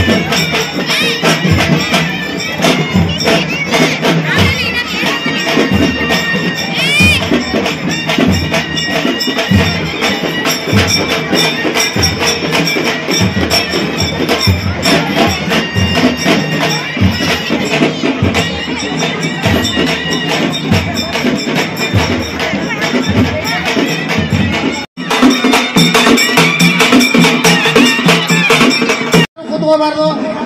ಕೂತ್ಕೋಬಾರ್ದು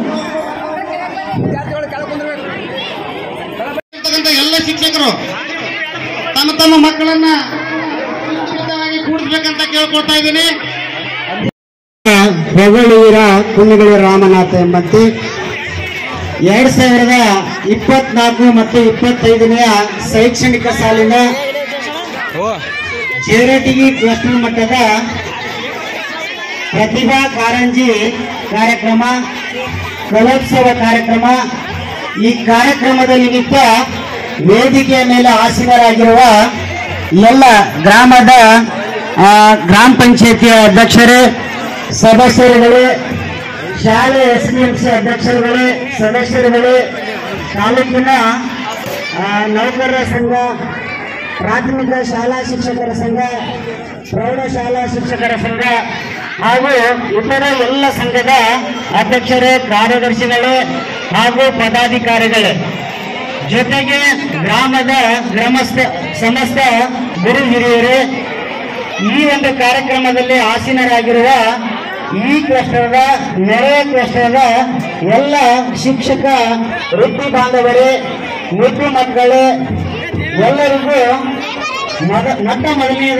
ಇರ್ತಕ್ಕಂಥ ಎಲ್ಲ ಶಿಕ್ಷಕರು ತಮ್ಮ ತಮ್ಮ ಮಕ್ಕಳನ್ನ ಸುರಕ್ಷಿತವಾಗಿ ಕೂಡಿಸ್ಬೇಕಂತ ಕೇಳ್ಕೊಳ್ತಾ ಇದ್ದೀನಿ ಹೊಗಳೂರ ಕುಂದಗಳಿ ರಾಮನಾಥ ಎಂಬಂತೆ ಎರಡ್ ಸಾವಿರದ ಇಪ್ಪತ್ನಾಲ್ಕು ಮತ್ತು ಇಪ್ಪತ್ತೈದನೆಯ ಶೈಕ್ಷಣಿಕ ಸಾಲಿನ ಚೇರಟಿಗಿ ಕ್ಲಸ್ಟರ್ ಮಟ್ಟದ ಪ್ರತಿಭಾ ಕಾರಂಜಿ ಕಾರ್ಯಕ್ರಮ ಕಲೋತ್ಸವ ಕಾರ್ಯಕ್ರಮ ಈ ಕಾರ್ಯಕ್ರಮದ ನಿಮಿತ್ತ ವೇದಿಕೆಯ ಮೇಲೆ ಆಸೀನರಾಗಿರುವ ಎಲ್ಲ ಗ್ರಾಮದ ಆ, ಗ್ರಾಮ ಪಂಚಾಯತಿಯ ಅಧ್ಯಕ್ಷರೇ ಸದಸ್ಯರುಗಳೇ ಶಾಲೆ ಎಸ್ ಡಿ ಎಂ ಸಿ ಅಧ್ಯಕ್ಷರುಗಳೇ ಸದಸ್ಯರುಗಳೇ ತಾಲೂಕಿನ ಆ, ನೌಕರರ ಸಂಘ ಪ್ರಾಥಮಿಕ ಶಾಲಾ ಶಿಕ್ಷಕರ ಸಂಘ ಪ್ರೌಢಶಾಲಾ ಶಿಕ್ಷಕರ ಸಂಘ ಹಾಗೂ ಇತರ ಎಲ್ಲ ಸಂಘದ ಅಧ್ಯಕ್ಷರೇ ಕಾರ್ಯದರ್ಶಿಗಳೇ ಹಾಗೂ ಪದಾಧಿಕಾರಿಗಳೇ ಜೊತೆಗೆ ಗ್ರಾಮದ ಗ್ರಾಮಸ್ಥ ಸಮಸ್ತ ಗುರು ಹಿರಿಯರೇ ಈ ಒಂದು ಕಾರ್ಯಕ್ರಮದಲ್ಲಿ ಆಸೀನರಾಗಿರುವ ಈ ಕ್ಲಸ್ಟರ್ದ ನೆರೆಯ ಕ್ಲಸ್ಟರ್ದ ಎಲ್ಲ ಶಿಕ್ಷಕ ವೃತ್ತಿ ಬಾಂಧವರೇ ವೃತ್ತಿ ಮಕ್ಕಳೇ ಎಲ್ಲರಿಗೂ ಮೊದ ಮೊಟ್ಟ ಮೊದಲನೆಯದ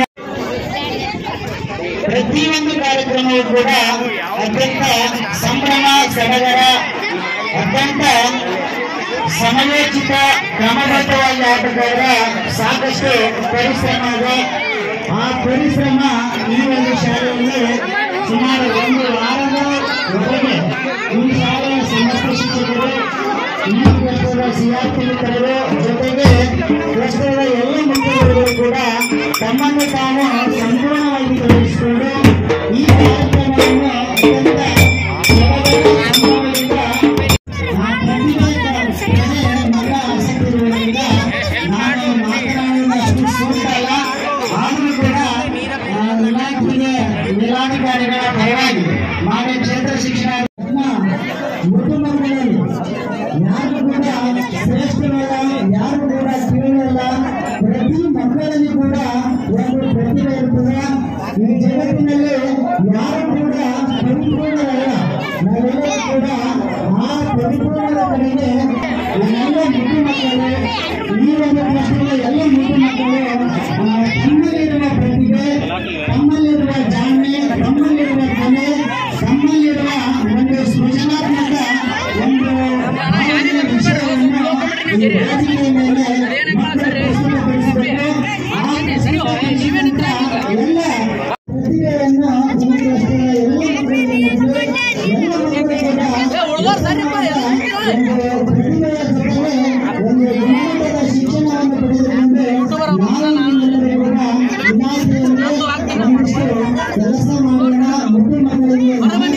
ಪ್ರತಿಯೊಂದು ಕಾರ್ಯಕ್ರಮವೂ ಕೂಡ ಅತ್ಯಂತ ಸಂಭ್ರಮ ಸಡಗರ ಅತ್ಯಂತ ಸಮಯೋಚಿತ ಕ್ರಮಬದ್ಧವಾಗಿ ಆಗಬೇಕಾದ್ರೆ ಸಾಕಷ್ಟು ಪರಿಶ್ರಮ ಇದೆ ಆ ಪರಿಶ್ರಮ ಈ ಒಂದು ಶಾಲೆಯಲ್ಲಿ ಸುಮಾರು ಒಂದು ವಾರದ ಒಳಗೆ ಈ ಶಾಲೆಯ ಸಮಸ್ತ ಶಿಕ್ಷಕರು ಈ ಕ್ಲಸ್ಟರ್ನ ಸಿಆರ್ಪಿ ಮಿತ್ರರು ಜೊತೆಗೆ ಕ್ಲಸ್ಟರ್ನ ಎಲ್ಲ ಮಿತ್ರರು ಕೂಡ ತಮ್ಮನ್ನು ತಾವು ಸಂಪೂರ್ಣವಾಗಿ ತೊಡಗಿಸಿಕೊಂಡು ಈ ಕಾರ್ಯಕ್ರಮವನ್ನು ಅತ್ಯಂತ ಸಡಗರ ಸಂಭ್ರಮದಿಂದ ಆ ಪ್ರತಿಭೆ ಮಗ ಆಸಕ್ತಿ ಇರುವುದರಿಂದ ನಾನು ಮಾತನಾಡುವುದು ಅಷ್ಟು ಸೂಕ್ತ ಅಲ್ಲ ಆದರೂ ಕೂಡ ಆ, ಇಲಾಖೆಗೆ ಮೇಲಾಧಿಕಾರಿಗಳ ಪರವಾಗಿ ಮಾನ್ಯ ಕ್ಷೇತ್ರ ಶಿಕ್ಷಣ ಕುಟುಂಬಗಳಲ್ಲಿ ಯಾರು ಕೂಡ ಶ್ರೇಷ್ಠರಲ್ಲ ಯಾರು ಕೂಡ ಕೀಳಲ್ಲ ಪ್ರತಿ ಮಕ್ಕಳಲ್ಲಿ ಕೂಡ ಒಂದು ಪ್ರತಿಭೆ ಇರ್ತದೆ ಈ ಜಗತ್ತಿನಲ್ಲಿ ಯಾರು ಕೂಡ ಪರಿಪೂರ್ಣರಲ್ಲ ನಾವೆಲ್ಲರೂ ಕೂಡ ಆ ಪರಿಪೂರ್ಣದ ಕಡೆಗೆ ಎಲ್ಲ ಮುದ್ದು ಮಕ್ಕಳು ಈ ಒಂದು ಪ್ರಶ್ನೆಗೆ ಎಲ್ಲ ಮುದ್ದು ಮಕ್ಕಳು ಆ, ತಮ್ಮಲ್ಲಿರುವ ಪ್ರತಿಭೆ ತಮ್ಮಲ್ಲಿರುವ ಜಾಣ್ಮೆ ತಮ್ಮಲ್ಲಿರುವ ಕಲೆ ತಮ್ಮಲ್ಲಿರುವ ಒಂದು ಸೃಜನಾತ್ಮಕ ಒಂದು ಭಾವನೆಯ ವಿಷಯವನ್ನು ಈ ವೇದಿಕೆಯ ಮೇಲೆ ಮಕ್ಕಳು ಪ್ರಸ್ತುತಪಡಿಸಬೇಕು. ಆ ಪ್ರಸ್ತುತಪಡಿಸಿದಂತ ಎಲ್ಲ ಪ್ರತಿಭೆಯನ್ನು ಈ ಪ್ರಶ್ನೆಯ ಎಲ್ಲ ಮಕ್ಕಳಿಗೆ ಎಲ್ಲ ಮಕ್ಕಳು ಕೂಡ ಒಂದು ಪ್ರತಿಭೆಯ ಜೊತೆಗೆ ಒಂದು ಗುಣಮಟ್ಟದ ಶಿಕ್ಷಣವನ್ನು ಪಡೆದುಕೊಂಡು ನಾವು ಎಲ್ಲರೂ ಕೂಡ ಇಲಾಖೆಯಲ್ಲಿ ಒಂದಿಷ್ಟು ಕೆಲಸ ಮಾಡೋಣ ಮುದ್ದು ಮಕ್ಕಳಿಗೆ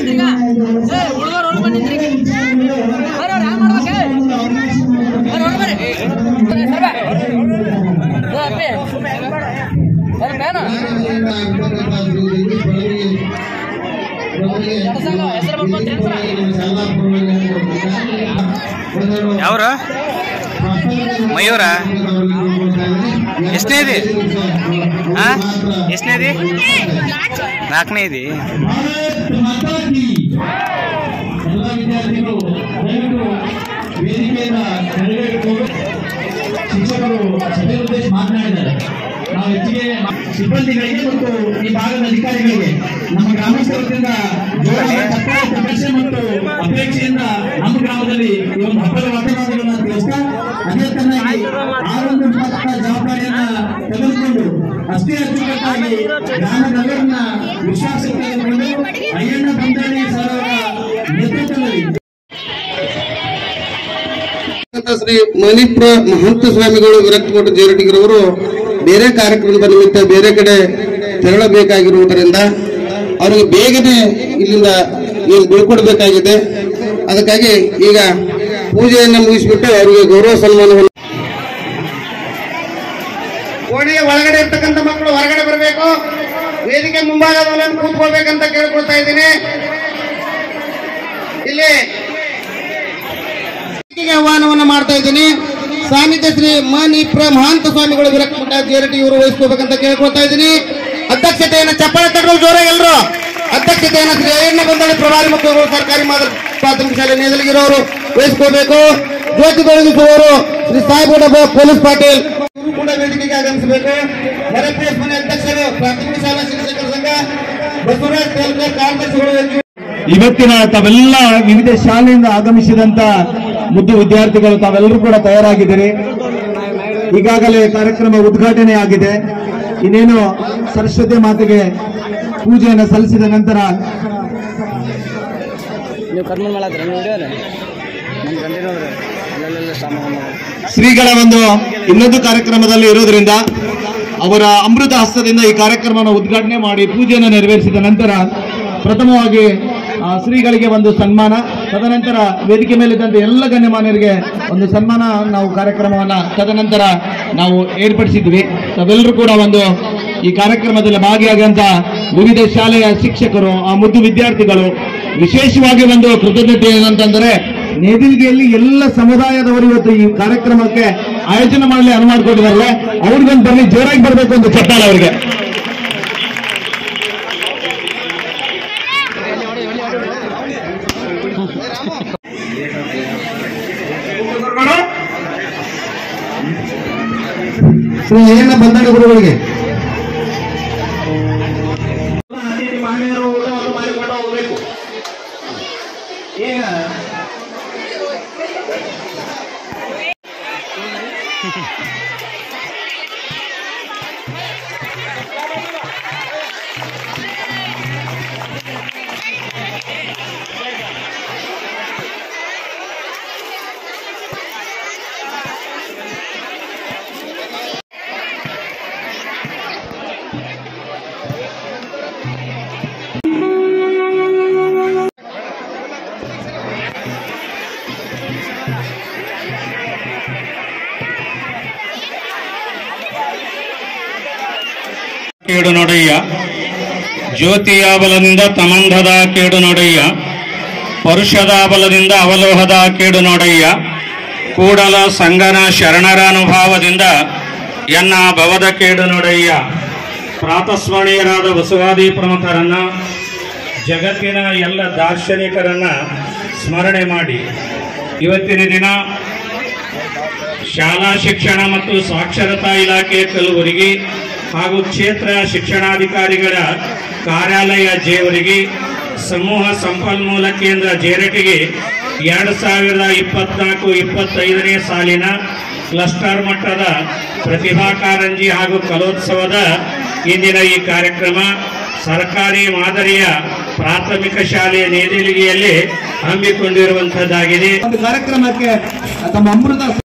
ಯಾವ್ರ ಮಯೂರ ಎಷ್ಟನೇ ಇದೆ ಹಾ ಎಷ್ಟನೇ ಇದೆ ನಾಲ್ಕನೇ ಇದೆ ಭಾರತ್ ಮಾತಾ ಕಿ ಎಲ್ಲ ವಿದ್ಯಾರ್ಥಿಗಳು ದಯವಿಟ್ಟು ವೇದಿಕೆಯಿಂದ ಕೆಳಗೆ ಶಿಕ್ಷಕರು ಸಭೆ ಉದ್ದೇಶ ಮಾತನಾಡಿದ್ದಾರೆ ನಾವು ಹೆಚ್ಚಿಗೆ ಸಿಬ್ಬಂದಿಗಳಿಗೆ ಮತ್ತು ಈ ಭಾಗದ ಅಧಿಕಾರಿಗಳಿಗೆ ನಮ್ಮ ಗ್ರಾಮಸ್ಥರಿಂದ ಜೋರಾದ ಚಪ್ಪಾಳೆ ಪ್ರದರ್ಶನ ಮತ್ತು ಅಪೇಕ್ಷೆಯಿಂದ ನಮ್ಮ ಗ್ರಾಮದಲ್ಲಿ ಈ ಒಂದು ಹಬ್ಬದ ವಾತಾವರಣವನ್ನು ತಿಳಿಸ್ತಾ ಅದೇ ತರನಾಗಿ ಆ ಒಂದು ಮಹತ್ವದ ಜವಾಬ್ದಾರಿಯನ್ನ ತೆಗೆದುಕೊಂಡು ಅಷ್ಟೇ ಅಚ್ಚುಕಟ್ಟಾಗಿ ಗ್ರಾಮದವರನ್ನ ವಿಶ್ವಾಸಕ್ಕೆ ತೆಗೆದುಕೊಂಡು ಅಯ್ಯಣ್ಣ ಬಂದಾಳಿ ಸರ್ ಅವರ ನೇತೃತ್ವದಲ್ಲಿ ಅಂತ ಶ್ರೀ ಮಣಿಪುರ ಮಹಂತ ಸ್ವಾಮಿಗಳು ವಿರಕ್ತಮಠ ಜೇರಟಿಗಿರವರು ಬೇರೆ ಕಾರ್ಯಕ್ರಮದ ನಿಮಿತ್ತ ಬೇರೆ ಕಡೆ ತೆರಳಬೇಕಾಗಿರುವುದರಿಂದ ಅವರಿಗೆ ಬೇಗನೆ ಇಲ್ಲಿಂದ ಏನು ಬೀಳ್ಕೊಡ್ಬೇಕಾಗಿದೆ ಅದಕ್ಕಾಗಿ ಈಗ ಪೂಜೆಯನ್ನು ಮುಗಿಸಿಬಿಟ್ಟು ಅವರಿಗೆ ಗೌರವ ಸನ್ಮಾನವನ್ನು ಕೋಣೆಯ ಒಳಗಡೆ ಇರ್ತಕ್ಕಂಥ ಮಕ್ಕಳು ಹೊರಗಡೆ ಬರಬೇಕು ವೇದಿಕೆ ಮುಂಭಾಗದಲ್ಲಿ ಕೂತ್ಕೊಳ್ಬೇಕಂತ ಕೇಳ್ಕೊಳ್ತಾ ಇದ್ದೀನಿ ಇಲ್ಲಿ ವೇದಿಕೆಗೆ ಆಹ್ವಾನವನ್ನ ಮಾಡ್ತಾ ಇದ್ದೀನಿ ಸಾನ್ನಿಧ್ಯ ಶ್ರೀ ಮನಿ ಪ್ರ ಮಹಾಂತ ಸ್ವಾಮಿಗಳು ವಿರಕ್ತ ಮಠ ಜೇರಟಿ ಇವರು ವಹಿಸ್ಕೋಬೇಕಂತ ಕೇಳ್ಕೊಳ್ತಾ ಇದ್ದೀನಿ ಅಧ್ಯಕ್ಷತೆಯನ್ನು ಚಪ್ಪಾಳೆ ತಗೊಳ್ಳು ಜೋರಾಗಿ ಎಲ್ಲರೂ ಅಧ್ಯಕ್ಷತೆಯನ್ನು ಶ್ರೀ ಅಯ್ಯಣ್ಣ ಬಂದಳಿ ಪ್ರಭಾರಿ ಮುಖ್ಯಗಳು ಸರ್ಕಾರಿ ಮಾದರಿ ಪ್ರಾಥಮಿಕ ಶಾಲೆ ನೇದಲಗಿರೋರು ವಹಿಸ್ಕೋಬೇಕು ಜ್ಯೋತಿ ಬೆಳಗಿಸುವವರು ಶ್ರೀ ಸಾಹೇಬ್ ಪೊಲೀಸ್ ಪಾಟೀಲ್ ಇವರು ಕೂಡ ವೇದಿಕೆಗೆ ಆಗಮಿಸಬೇಕು ಮರಪೇಸ್ ಮನೆ ಅಧ್ಯಕ್ಷರು ಪ್ರಾಥಮಿಕ ಶಾಲಾ ಶಿಕ್ಷಕರ ಸಂಘ ಬಸವರಾಜ್ ತೆಲಕರ್ ಕಾರ್ಯದರ್ಶಿಗಳು ಎನ್. ಇವತ್ತಿನ ತಾವೆಲ್ಲ ವಿವಿಧ ಶಾಲೆಯಿಂದ ಆಗಮಿಸಿದಂತ ಮುದ್ದು ವಿದ್ಯಾರ್ಥಿಗಳು ತಾವೆಲ್ಲರೂ ಕೂಡ ತಯಾರಾಗಿದ್ದೀರಿ ಈಗಾಗಲೇ ಕಾರ್ಯಕ್ರಮ ಉದ್ಘಾಟನೆ ಆಗಿದೆ ಇನ್ನೇನು ಸರಸ್ವತಿ ಮಾತೆಗೆ ಪೂಜೆಯನ್ನು ಸಲ್ಲಿಸಿದ ನಂತರ ನೀವು ಕರ್ಮಲ್ ಮಾಡತ್ತೀರ ನೀವು ಹಿಡಿಯೋದು ನಮ್ಮ ಗಂಡಿನವ್ರು ಅಲ್ಲೆಲ್ಲ ಸಾಮಾನು ಶ್ರೀಗಳ ಒಂದು ಇನ್ನೊಂದು ಕಾರ್ಯಕ್ರಮದಲ್ಲಿ ಇರೋದ್ರಿಂದ ಅವರ ಅಮೃತ ಹಸ್ತದಿಂದ ಈ ಕಾರ್ಯಕ್ರಮವನ್ನು ಉದ್ಘಾಟನೆ ಮಾಡಿ ಪೂಜೆಯನ್ನು ನೆರವೇರಿಸಿದ ನಂತರ ಪ್ರಥಮವಾಗಿ ಆ, ಶ್ರೀಗಳಿಗೆ ಒಂದು ಸನ್ಮಾನ ತದನಂತರ ವೇದಿಕೆ ಮೇಲಿದ್ದಂತೆ ಎಲ್ಲ ಗಣ್ಯಮಾನ್ಯರಿಗೆ ಒಂದು ಸನ್ಮಾನ ನಾವು ಕಾರ್ಯಕ್ರಮವನ್ನ ತದನಂತರ ನಾವು ಏರ್ಪಡಿಸಿದ್ವಿ ತಾವೆಲ್ಲರೂ ಕೂಡ ಒಂದು ಈ ಕಾರ್ಯಕ್ರಮದಲ್ಲಿ ಭಾಗಿಯಾಗುವಂತ ವಿವಿಧ ಶಾಲೆಯ ಶಿಕ್ಷಕರು ಆ ಮುದ್ದು ವಿದ್ಯಾರ್ಥಿಗಳು ವಿಶೇಷವಾಗಿ ಒಂದು ಕೃತಜ್ಞತೆ ಏನಂತಂದ್ರೆ ನೇದಿಲ್ಗೆಯಲ್ಲಿ ಎಲ್ಲ ಸಮುದಾಯದವರು ಇವತ್ತು ಈ ಕಾರ್ಯಕ್ರಮಕ್ಕೆ ಆಯೋಜನೆ ಮಾಡಲಿ ಅನುವು ಮಾಡಿಕೊಟ್ಟಿದಾರಲ್ಲ ಅವ್ರಿಗೊಂದು ಬರಲಿ ಜೋರಾಗಿ ಬರಬೇಕು ಅಂತ ಚಪ್ಪಾಳೆ ಅವ್ರಿಗೆ ಶ್ರೀ ಅಯ್ಯಣ್ಣ ಬಂದಡಿ ಗುರುಗಳಿಗೆ ಅತಿಥಿ ಮಹಿಳೆಯರು ಊಟವನ್ನು ಮಾಡಿಕೊಂಡು ಹೋಗಬೇಕು ಈಗ ಕೇಡು ನೊಡೆಯ ಜ್ಯೋತಿಯ ಬಲದಿಂದ ತಮಂಧದ ಕೇಡು ನೊಡೆಯ ಪರುಷದ ಬಲದಿಂದ ಅವಲೋಹದ ಕೇಡು ನೊಡೆಯ ಕೂಡಲ ಸಂಗನ ಶರಣರ ಅನುಭಾವದಿಂದ ಎನ್ನ ಭವದ ಕೇಡು ನೊಡೆಯ ಪ್ರಾತಸ್ಮರಣೀಯರಾದ ಬಸವಾದಿ ಪ್ರಮುಖರನ್ನ ಜಗತ್ತಿನ ಎಲ್ಲ ದಾರ್ಶನಿಕರನ್ನ ಸ್ಮರಣೆ ಮಾಡಿ ಇವತ್ತಿನ ದಿನ ಶಾಲಾ ಶಿಕ್ಷಣ ಮತ್ತು ಸಾಕ್ಷರತಾ ಇಲಾಖೆ ಕಲಬುರಗಿ ಹಾಗೂ ಕ್ಷೇತ್ರ ಶಿಕ್ಷಣಾಧಿಕಾರಿಗಳ ಕಾರ್ಯಾಲಯ ಜೇವರಿಗೆ ಸಮೂಹ ಸಂಪನ್ಮೂಲ ಕೇಂದ್ರ ಜೇರಟಿಗೆ ಎರಡು ಸಾವಿರದ ಇಪ್ಪತ್ನಾಲ್ಕು ಇಪ್ಪತ್ತೈದನೇ ಸಾಲಿನ ಕ್ಲಸ್ಟರ್ ಮಟ್ಟದ ಪ್ರತಿಭಾ ಕಾರಂಜಿ ಹಾಗೂ ಕಲೋತ್ಸವದ ಇಂದಿನ ಈ ಕಾರ್ಯಕ್ರಮ ಸರ್ಕಾರಿ ಮಾದರಿಯ ಪ್ರಾಥಮಿಕ ಶಾಲೆಯ ನೇದಿಲಿಗೆಯಲ್ಲಿ ಹಮ್ಮಿಕೊಂಡಿರುವಂತದ್ದಾಗಿದೆ ಒಂದು ಕಾರ್ಯಕ್ರಮಕ್ಕೆ ತಮ್ಮ ಅಮೃತ